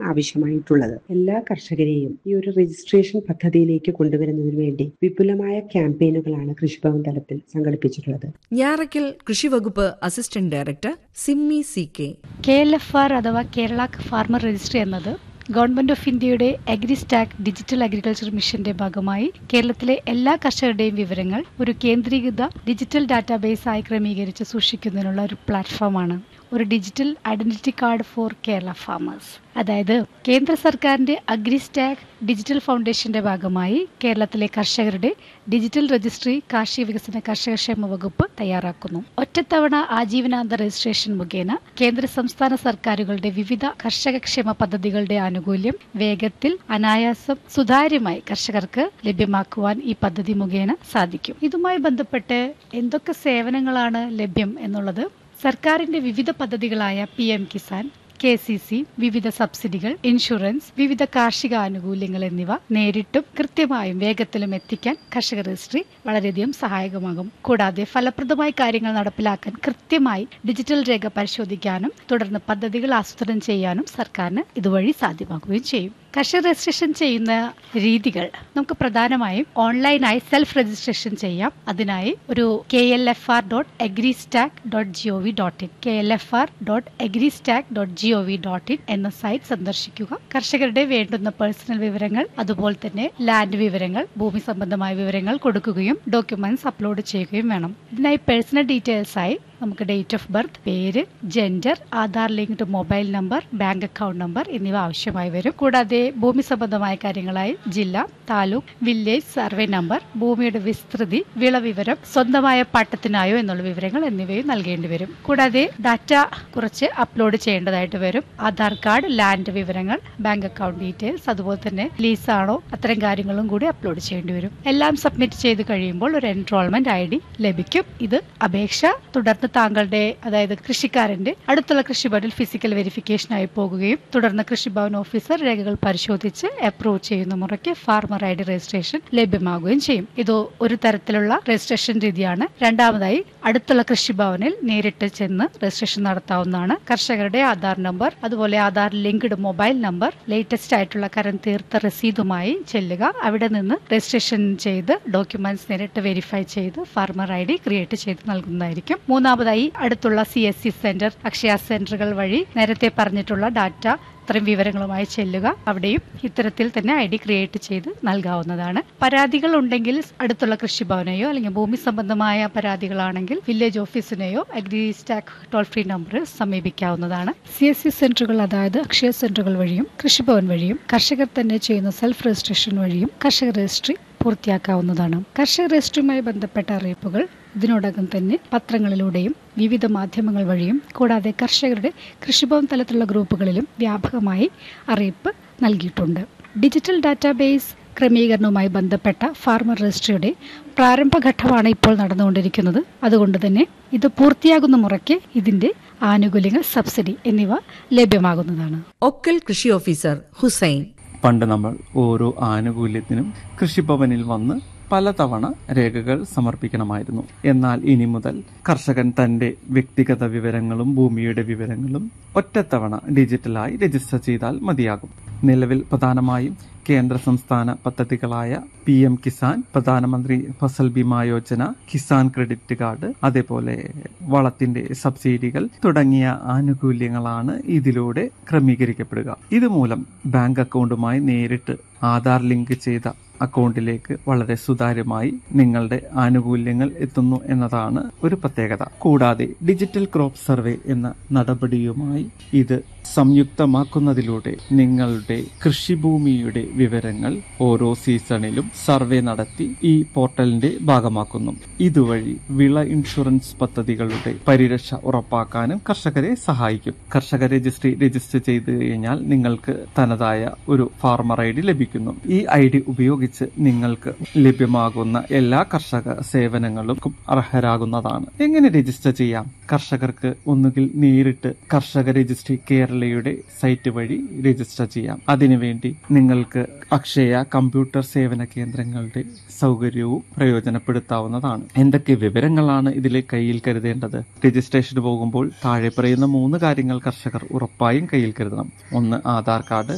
ആവശ്യമായിട്ടുള്ളത് എല്ലാ കർഷകരെയും ഈ ഒരു രജിസ്ട്രേഷൻ പദ്ധതിയിലേക്ക് കൊണ്ടുവരുന്നതിന് വേണ്ടി വിപുലമായ ക്യാമ്പയിനുകളാണ് കൃഷിഭവൻ തലത്തിൽ സംഘടിപ്പിച്ചിട്ടുള്ളത് ഞാറയ്ക്കൽ കൃഷിവകുപ്പ് assistant director Simmi C K K L F R അഥവാ കേരള ഫാർമർ രജിസ്ട്രി എന്നത് ഗവൺമെന്റ് ഓഫ് ഇന്ത്യയുടെ അഗ്രിസ്റ്റാക്ക് ഡിജിറ്റൽ അഗ്രികൾച്ചർ മിഷന്റെ ഭാഗമായി കേരളത്തിലെ എല്ലാ കർഷകരുടെയും വിവരങ്ങൾ ഒരു കേന്ദ്രീകൃത ഡിജിറ്റൽ ഡാറ്റാബേസ് ആയി ക്രമീകരിച്ച് സൂക്ഷിക്കുന്നതിനുള്ള ഒരു പ്ലാറ്റ്ഫോമാണ് ഒരു digital identity card for Kerala farmers അതായത് കേന്ദ്ര സർക്കാരിന്റെ അഗ്രിസ്റ്റാക്ക് ഡിജിറ്റൽ ഫൗണ്ടേഷന്റെ ഭാഗമായി കേരളത്തിലെ കർഷകരുടെ ഡിജിറ്റൽ രജിസ്ട്രി കാർഷിക വികസന കർഷകക്ഷേമ വകുപ്പ് തയ്യാറാക്കുന്നു ഒറ്റത്തവണ ആജീവനാന്ത രജിസ്ട്രേഷൻ മുഖേന കേന്ദ്ര സംസ്ഥാന സർക്കാരുകളുടെ വിവിധ കർഷകക്ഷേമ പദ്ധതികളുടെ ആനുകൂല്യം വേഗത്തിൽ അനായാസം സുതാര്യമായി കർഷകർക്ക് ലഭ്യമാക്കുവാൻ ഈ പദ്ധതി മുഖേന സാധിക്കും ഇതുമായി ബന്ധപ്പെട്ട് എന്തൊക്കെ സേവനങ്ങളാണ് ലഭ്യം എന്നുള്ളത് സർക്കാരിന്റെ വിവിധ പദ്ധതികളായ P M Kisan K C C വിവിധ സബ്സിഡികൾ ഇൻഷുറൻസ് വിവിധ കാർഷിക ആനുകൂല്യങ്ങൾ എന്നിവ നേരിട്ടും കൃത്യമായും വേഗത്തിലും എത്തിക്കാൻ കർഷക രജിസ്ട്രി വളരെയധികം സഹായകമാകും കൂടാതെ ഫലപ്രദമായി കാര്യങ്ങൾ നടപ്പിലാക്കാൻ കൃത്യമായി ഡിജിറ്റൽ രേഖ പരിശോധിക്കാനും തുടർന്ന് പദ്ധതികൾ ആസൂത്രണം ചെയ്യാനും സർക്കാരിന് ഇതുവഴി സാധ്യമാക്കുകയും ചെയ്യും കർഷക രജിസ്ട്രേഷൻ ചെയ്യുന്ന രീതികൾ നമുക്ക് പ്രധാനമായും ഓൺലൈനായി സെൽഫ് രജിസ്ട്രേഷൻ ചെയ്യാം അതിനായി ഒരു K L F R dot Agristack dot G O V dot in K L F R dot Agristack dot G O V dot in എന്ന സൈറ്റ് സന്ദർശിക്കുക കർഷകരുടെ വേണ്ടുന്ന പേഴ്സണൽ വിവരങ്ങൾ അതുപോലെ തന്നെ ലാൻഡ് വിവരങ്ങൾ ഭൂമി സംബന്ധമായ വിവരങ്ങൾ കൊടുക്കുകയും ഡോക്യുമെന്റ്സ് അപ്ലോഡ് ചെയ്യുകയും വേണം ഇതിനായി പേഴ്സണൽ ഡീറ്റെയിൽസ് ആയി നമുക്ക് ഡേറ്റ് ഓഫ് ബർത്ത് പേര് gender Aadhaar linked mobile number bank account number എന്നിവ ആവശ്യമായി വരും കൂടാതെ ഭൂമി സംബന്ധമായ കാര്യങ്ങളായി ജില്ല താലൂക്ക് വില്ലേജ് സർവേ നമ്പർ ഭൂമിയുടെ വിസ്തൃതി വിളവിവരം സ്വന്തമായ പാട്ടത്തിനായോ എന്നുള്ള വിവരങ്ങൾ എന്നിവയും നൽകേണ്ടി വരും കൂടാതെ ഡാറ്റ കുറച്ച് അപ്ലോഡ് ചെയ്യേണ്ടതായിട്ട് വരും ആധാർ കാർഡ് ലാൻഡ് വിവരങ്ങൾ ബാങ്ക് അക്കൗണ്ട് ഡീറ്റെയിൽസ് അതുപോലെ തന്നെ ലീസാണോ അത്തരം കാര്യങ്ങളും കൂടി അപ്ലോഡ് ചെയ്യേണ്ടി വരും എല്ലാം സബ്മിറ്റ് ചെയ്ത് കഴിയുമ്പോൾ ഒരു എൻറോൾമെന്റ് ഐ ഡി ലഭിക്കും ഇത് അപേക്ഷ തുടർന്ന് താങ്കളുടെ അതായത് കൃഷിക്കാരന്റെ അടുത്തുള്ള കൃഷിഭവനിൽ ഫിസിക്കൽ വെരിഫിക്കേഷനായി പോകുകയും തുടർന്ന് കൃഷിഭവൻ ഓഫീസർ രേഖകൾ പരിശോധിച്ച് അപ്രൂവ് ചെയ്യുന്ന മുറയ്ക്ക് ഫാർമർ ഐ ഡി രജിസ്ട്രേഷൻ ലഭ്യമാകുകയും ചെയ്യും ഇത് ഒരു തരത്തിലുള്ള രജിസ്ട്രേഷൻ രീതിയാണ് രണ്ടാമതായി അടുത്തുള്ള കൃഷിഭവനിൽ നേരിട്ട് ചെന്ന് രജിസ്ട്രേഷൻ നടത്താവുന്നതാണ് കർഷകരുടെ ആധാർ നമ്പർ അതുപോലെ Aadhaar linked mobile number latest ആയിട്ടുള്ള കരം തീർത്ത രസീതുമായി ചെല്ലുക അവിടെ നിന്ന് രജിസ്ട്രേഷൻ ചെയ്ത് ഡോക്യുമെന്റ്സ് നേരിട്ട് വെരിഫൈ ചെയ്ത് ഫാർമർ ഐ ഡി ക്രിയേറ്റ് ചെയ്ത് നൽകുന്നതായിരിക്കും മൂന്നാമതായി അടുത്തുള്ള C S C centre Akshaya സെന്ററുകൾ വഴി നേരത്തെ പറഞ്ഞിട്ടുള്ള ഡാറ്റ ഇത്തരം വിവരങ്ങളുമായി ചെല്ലുക അവിടെയും ഇത്തരത്തിൽ തന്നെ ഐ ഡി ക്രിയേറ്റ് ചെയ്ത് നൽകാവുന്നതാണ് പരാതികൾ ഉണ്ടെങ്കിൽ അടുത്തുള്ള കൃഷിഭവനെയോ അല്ലെങ്കിൽ ഭൂമി സംബന്ധമായ പരാതികളാണെങ്കിൽ വില്ലേജ് ഓഫീസിനെയോ agri stack toll free number സമീപിക്കാവുന്നതാണ് സി എസ് സി സെന്ററുകൾ അതായത് അക്ഷയ സെന്ററുകൾ വഴിയും കൃഷിഭവൻ വഴിയും കർഷകർ തന്നെ ചെയ്യുന്ന സെൽഫ് രജിസ്ട്രേഷൻ വഴിയും കർഷക രജിസ്ട്രി പൂർത്തിയാക്കാവുന്നതാണ് കർഷക രജിസ്ട്രിയുമായി ബന്ധപ്പെട്ട അറിയിപ്പുകൾ ഇതിനോടകം തന്നെ പത്രങ്ങളിലൂടെയും വിവിധ മാധ്യമങ്ങൾ വഴിയും കൂടാതെ കർഷകരുടെ കൃഷിഭവൻ തലത്തിലുള്ള ഗ്രൂപ്പുകളിലും വ്യാപകമായി അറിയിപ്പ് നൽകിയിട്ടുണ്ട് ഡിജിറ്റൽ ഡാറ്റാബേസ് ക്രമീകരണവുമായി ബന്ധപ്പെട്ട ഫാർമർ രജിസ്ട്രിയുടെ പ്രാരംഭഘട്ടമാണ് ഇപ്പോൾ നടന്നുകൊണ്ടിരിക്കുന്നത് അതുകൊണ്ട് തന്നെ ഇത് പൂർത്തിയാകുന്ന മുറയ്ക്ക് ഇതിന്റെ ആനുകൂല്യങ്ങൾ സബ്സിഡി എന്നിവ ലഭ്യമാകുന്നതാണ് ഒക്കൽ കൃഷി ഓഫീസർ ഹുസൈൻ പണ്ട് നമ്മൾ ഓരോ ആനുകൂല്യത്തിനും കൃഷിഭവനിൽ വന്ന് പലതവണ രേഖകൾ സമർപ്പിക്കണമായിരുന്നു എന്നാൽ ഇനി മുതൽ കർഷകൻ തന്റെ വ്യക്തിഗത വിവരങ്ങളും ഭൂമിയുടെ വിവരങ്ങളും ഒറ്റത്തവണ ഡിജിറ്റലായി രജിസ്റ്റർ ചെയ്താൽ മതിയാകും നിലവിൽ പ്രധാനമായും കേന്ദ്ര സംസ്ഥാന പദ്ധതികളായ P M Kisan Pradhanmantri Fasal Bima Yojana Kisan credit card അതേപോലെ വളത്തിന്റെ സബ്സിഡികൾ തുടങ്ങിയ ആനുകൂല്യങ്ങളാണ് ഇതിലൂടെ ക്രമീകരിക്കപ്പെടുക ഇതുമൂലം ബാങ്ക് അക്കൗണ്ടുമായി നേരിട്ട് ആധാർ ലിങ്ക് ചെയ്ത അക്കൗണ്ടിലേക്ക് വളരെ സുതാര്യമായി നിങ്ങളുടെ ആനുകൂല്യങ്ങൾ എത്തുന്നു എന്നതാണ് ഒരു പ്രത്യേകത കൂടാതെ ഡിജിറ്റൽ ക്രോപ്പ് സർവേ എന്ന നടപടിയുമായി ഇത് സംയുക്തമാക്കുന്നതിലൂടെ നിങ്ങളുടെ കൃഷിഭൂമിയുടെ വിവരങ്ങൾ ഓരോ സീസണിലും സർവേ നടത്തി ഈ പോർട്ടലിന്റെ ഭാഗമാക്കുന്നു ഇതുവഴി വിള ഇൻഷുറൻസ് പദ്ധതികളുടെ പരിരക്ഷ ഉറപ്പാക്കാനും കർഷകരെ സഹായിക്കും കർഷക രജിസ്ട്രി രജിസ്റ്റർ ചെയ്ത് കഴിഞ്ഞാൽ നിങ്ങൾക്ക് തനതായ ഒരു ഫാർമർ ഐ ഡി ലഭിക്കുന്നു ഈ ഐ ഡി ഉപയോഗിച്ച് നിങ്ങൾക്ക് ലഭ്യമാകുന്ന എല്ലാ കർഷക സേവനങ്ങളും അർഹരാകുന്നതാണ് എങ്ങനെ രജിസ്റ്റർ ചെയ്യാം കർഷകർക്ക് ഒന്നുകിൽ നേരിട്ട് കർഷക രജിസ്ട്രി കേരളയുടെ സൈറ്റ് വഴി രജിസ്റ്റർ ചെയ്യാം അതിനുവേണ്ടി നിങ്ങൾക്ക് അക്ഷയ കമ്പ്യൂട്ടർ സേവന കേന്ദ്രങ്ങളുടെ സൗകര്യവും പ്രയോജനപ്പെടുത്താവുന്നതാണ് എന്തൊക്കെ വിവരങ്ങളാണ് ഇതിൽ കയ്യിൽ കരുതേണ്ടത് രജിസ്ട്രേഷന് പോകുമ്പോൾ താഴെ പറയുന്ന മൂന്ന് കാര്യങ്ങൾ കർഷകർ ഉറപ്പായും കയ്യിൽ കരുതണം ഒന്ന് ആധാർ കാർഡ്